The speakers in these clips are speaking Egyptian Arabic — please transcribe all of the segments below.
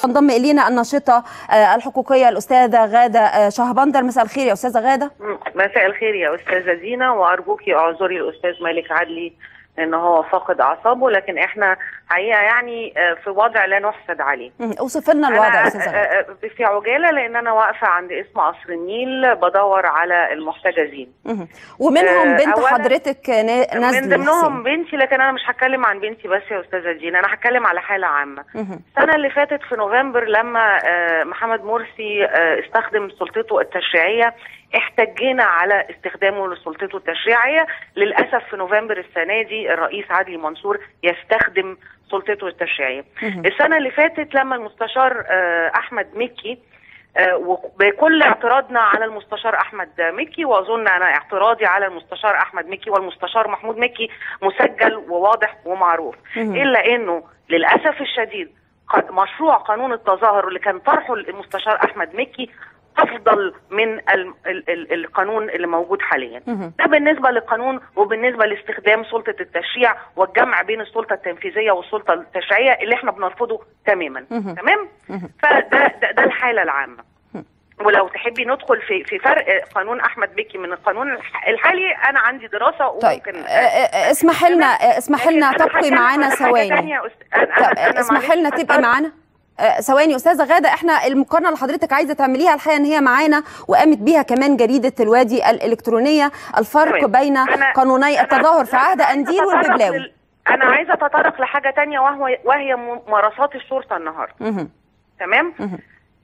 انضم الينا الناشطه آه، الحقوقيه الاستاذه غاده آه، شهبندر مساء الخير يا استاذه غاده مساء الخير يا استاذه زينه وارجوكي اعذري الاستاذ مالك عدلي ان هو فاقد اعصابه لكن احنا حقيقه يعني آه، في وضع لا نحسد عليه مم. اوصف لنا الوضع يا استاذه أنا غاده آه، آه، في عجاله لان انا واقفه عند اسم قصر النيل بدور على المحتجزين مم. ومنهم آه، بنت أولاً حضرتك نا- من نازلي ضمنهم حسين. بنتي لكن انا مش هتكلم عن بنتي بس يا استاذه دينا انا هتكلم على حاله عامه مم. السنه اللي فاتت في نوفمبر لما آه، محمد مرسي آه، استخدم سلطته التشريعيه احتجينا على استخدامه لسلطته التشريعيه للاسف في نوفمبر السنه دي الرئيس عدلي منصور يستخدم سلطته التشريعيه مهم. السنه اللي فاتت لما المستشار آه، احمد مكي آه، وبكل اعتراضنا على المستشار احمد مكي واظن انا اعتراضي على المستشار احمد مكي والمستشار محمود مكي مسجل وواضح ومعروف مهم. الا انه للاسف الشديد ق- مشروع قانون التظاهر اللي كان طرحه المستشار احمد مكي افضل من ال ال ال القانون اللي موجود حاليا مهم. ده بالنسبه للقانون وبالنسبه لاستخدام سلطه التشريع والجمع بين السلطه التنفيذيه والسلطه التشريعيه اللي احنا بنرفضه تماما مهم. تمام مهم. فده ده, ده الحاله العامه ولو تحبي ندخل في في فرق قانون احمد بكي من القانون الح- الحالي انا عندي دراسه طيب وممكن آه، آه، اسمح لنا آه، اسمح لنا لكن أنا تبقي هتكلم معانا على حاجة ثواني تانية يا أست- أنا- طب أنا- أنا اسمح معلش لنا تبقي هضطر- معانا آه، ثواني استاذه غاده احنا المقارنه اللي حضرتك عايزه تعمليها الحقيقه ان هي معانا وقامت بيها كمان جريده الوادي الالكترونيه الفرق تمام. بين أنا- قانوني أنا- التظاهر في لا، عهد أنا عايزة انديل أتطرق والببلاوي لل- انا عايزه اتطرق لحاجه تانية وهو وهي ممارسات الشرطه النهارده مهم. تمام مهم.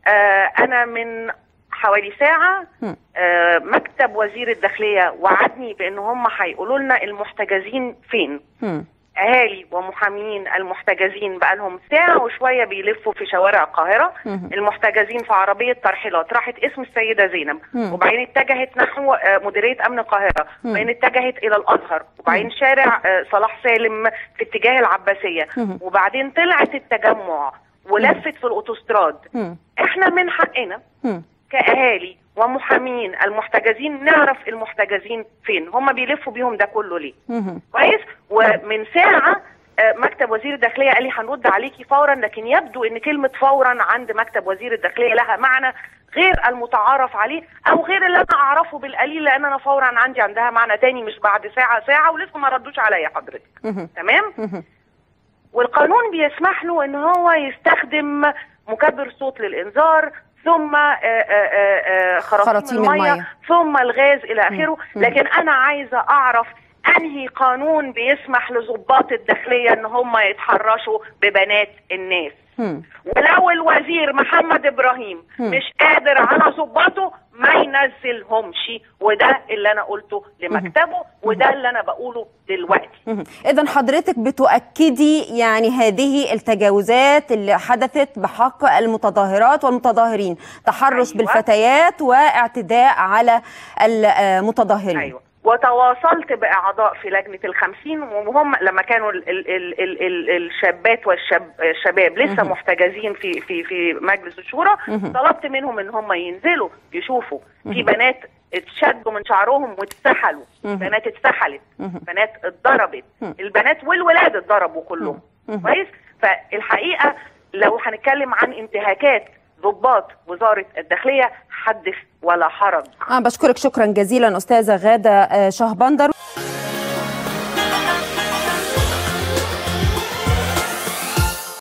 آه انا من حوالي ساعه مم. آه مكتب وزير الداخليه وعدني بان هم هيقولوا لنا المحتجزين فين مم. اهالي ومحامين المحتجزين بقى لهم ساعه وشويه بيلفوا في شوارع القاهره مهم. المحتجزين في عربيه ترحيلات راحت اسم السيده زينب مم. وبعدين اتجهت نحو آه، مديريه امن القاهره مم. وبعدين اتجهت الى الازهر وبعدين شارع آه، صلاح سالم في اتجاه العباسيه مم. وبعدين طلعت التجمع ولفت في الاوتوستراد مم. احنا من حقنا مم. كاهالي ومحامين المحتجزين نعرف المحتجزين فين هم بيلفوا بيهم ده كله ليه مهم. كويس ومن ساعه آه، مكتب وزير الداخليه قال لي هنرد عليكي فورا لكن يبدو ان كلمه فورا عند مكتب وزير الداخليه لها معنى غير المتعارف عليه او غير اللي انا اعرفه بالقليل لان انا فورا عندي عندها معنى تاني مش بعد ساعه ساعه ولسه ما ردوش عليا حضرتك مهم. تمام مهم. والقانون بيسمح له ان هو يستخدم مكبر صوت للانذار ثم آه، آه، آه، آه، خراطيم خراطيم الميه المية. ثم الغاز الى اخره مم. لكن انا عايزه اعرف انهي قانون بيسمح لضباط الداخليه ان هم يتحرشوا ببنات الناس مم. ولو الوزير محمد ابراهيم مم. مش قادر على ضباطه ما ينزلهمش وده اللي انا قلته لمكتبه وده اللي انا بقوله دلوقتي إذا حضرتك بتؤكدي يعني هذه التجاوزات اللي حدثت بحق المتظاهرات والمتظاهرين تحرش أيوة. بالفتيات واعتداء على المتظاهرين ايوه وتواصلت باعضاء في لجنه الخمسين وهم لما كانوا ال ال ال ال ال الشابات والشباب لسه مهم. محتجزين في في في مجلس الشورى مهم. طلبت منهم ان هم ينزلوا يشوفوا في بنات اتشدوا من شعرهم واتسحلوا مهم. بنات اتسحلت مهم. بنات اتضربت مم. البنات والولاد اتضربوا كلهم مهم. كويس فالحقيقه لو هنتكلم عن انتهاكات ضباط وزاره الداخليه حدث ولا حرج أنا بشكرك شكرا جزيلا أستاذة غادة آه، شهبندر